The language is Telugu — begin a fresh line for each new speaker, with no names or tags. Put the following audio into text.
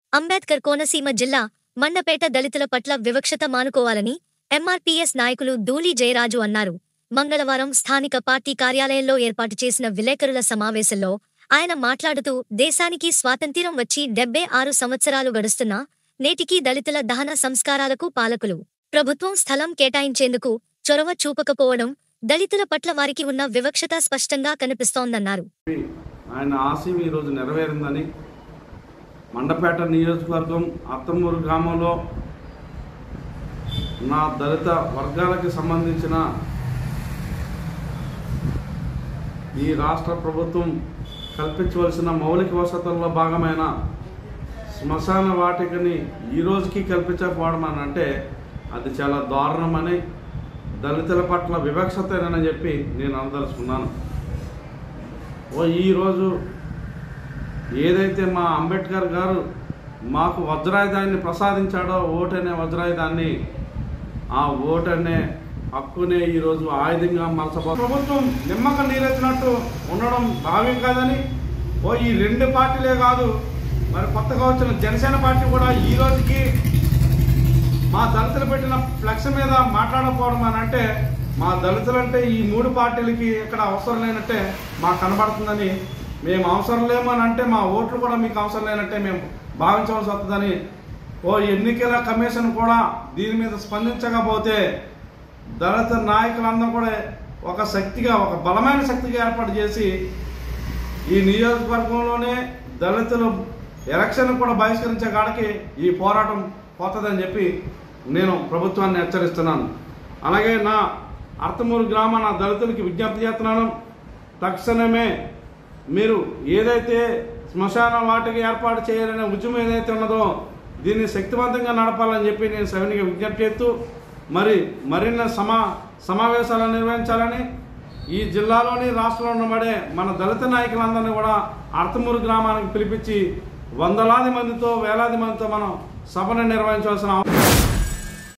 అంబేద్కర్ కోనసీమ జిల్లా మండపేట దళితుల పట్ల వివక్షత మానుకోవాలని ఎంఆర్పీఎస్ నాయకులు ధూళి జయరాజు అన్నారు మంగళవారం స్థానిక పార్టీ కార్యాలయంలో ఏర్పాటు చేసిన విలేకరుల సమావేశంలో ఆయన మాట్లాడుతూ దేశానికి స్వాతంత్ర్యం వచ్చి డెబ్బై ఆరు సంవత్సరాలు గడుస్తున్నా నేటికీ దళితుల దహన సంస్కారాలకు పాలకులు ప్రభుత్వం స్థలం కేటాయించేందుకు చొరవ చూపకపోవడం దళితుల పట్ల వారికి ఉన్న వివక్షత స్పష్టంగా కనిపిస్తోందన్నారు
ఆయన ఆశయం ఈరోజు నెరవేరిందని మండపేట నియోజకవర్గం అత్తమూరు గ్రామంలో నా దళిత వర్గాలకు సంబంధించిన ఈ రాష్ట్ర ప్రభుత్వం కల్పించవలసిన మౌలిక వసతుల్లో భాగమైన శ్మశాన వాటికని ఈ రోజుకి కల్పించకపోవడం అని అంటే అది చాలా దారుణమని దళితుల పట్ల వివక్షతేనని చెప్పి నేను అనదలుచుకున్నాను ఓ ఈరోజు ఏదైతే మా అంబేద్కర్ గారు మాకు వజ్రాయుధాన్ని ప్రసాదించాడో ఓటనే వజ్రాయుధాన్ని ఆ ఓటనే హక్కునే ఈరోజు ఆయుధంగా మలసబో ప్రభుత్వం నిమ్మక నీరెత్తినట్టు ఉండడం భావ్యం కాదని ఓ ఈ రెండు పార్టీలే కాదు మరి కొత్తగా వచ్చిన జనసేన పార్టీ కూడా ఈ రోజుకి మా దళితులు పెట్టిన ఫ్లెక్స్ మీద మాట్లాడకపోవడం అని అంటే మా దళితులంటే ఈ మూడు పార్టీలకి ఇక్కడ అవసరం లేనట్టే మాకు కనబడుతుందని మేము అవసరం లేమని అంటే మా ఓట్లు కూడా మీకు అవసరం లేనట్టే మేము భావించవలసి వస్తుందని ఓ ఎన్నికల కమిషన్ కూడా దీని మీద స్పందించకపోతే దళిత నాయకులందరూ కూడా ఒక శక్తిగా ఒక బలమైన శక్తిగా ఏర్పాటు చేసి ఈ నియోజకవర్గంలోనే దళితులు ఎలక్షన్ కూడా బహిష్కరించే కాడికి ఈ పోరాటం పోతుందని చెప్పి నేను ప్రభుత్వాన్ని హెచ్చరిస్తున్నాను అలాగే నా అర్తమూరు గ్రామ నా దళితులకి విజ్ఞప్తి చేస్తున్నాను తక్షణమే మీరు ఏదైతే శ్మశాన వాటికి ఏర్పాటు చేయాలనే ఉద్యమం ఏదైతే ఉన్నదో దీన్ని శక్తివంతంగా నడపాలని చెప్పి నేను సవినిగా విజ్ఞప్తి చేస్తూ మరి మరిన్ని సమా సమావేశాలు నిర్వహించాలని ఈ జిల్లాలోని రాష్ట్రంలో ఉన్నబడే మన దళిత నాయకులందరినీ కూడా అర్తమూరు గ్రామానికి పిలిపించి వందలాది మందితో వేలాది మందితో మనం సభను నిర్వహించవలసిన అవసరం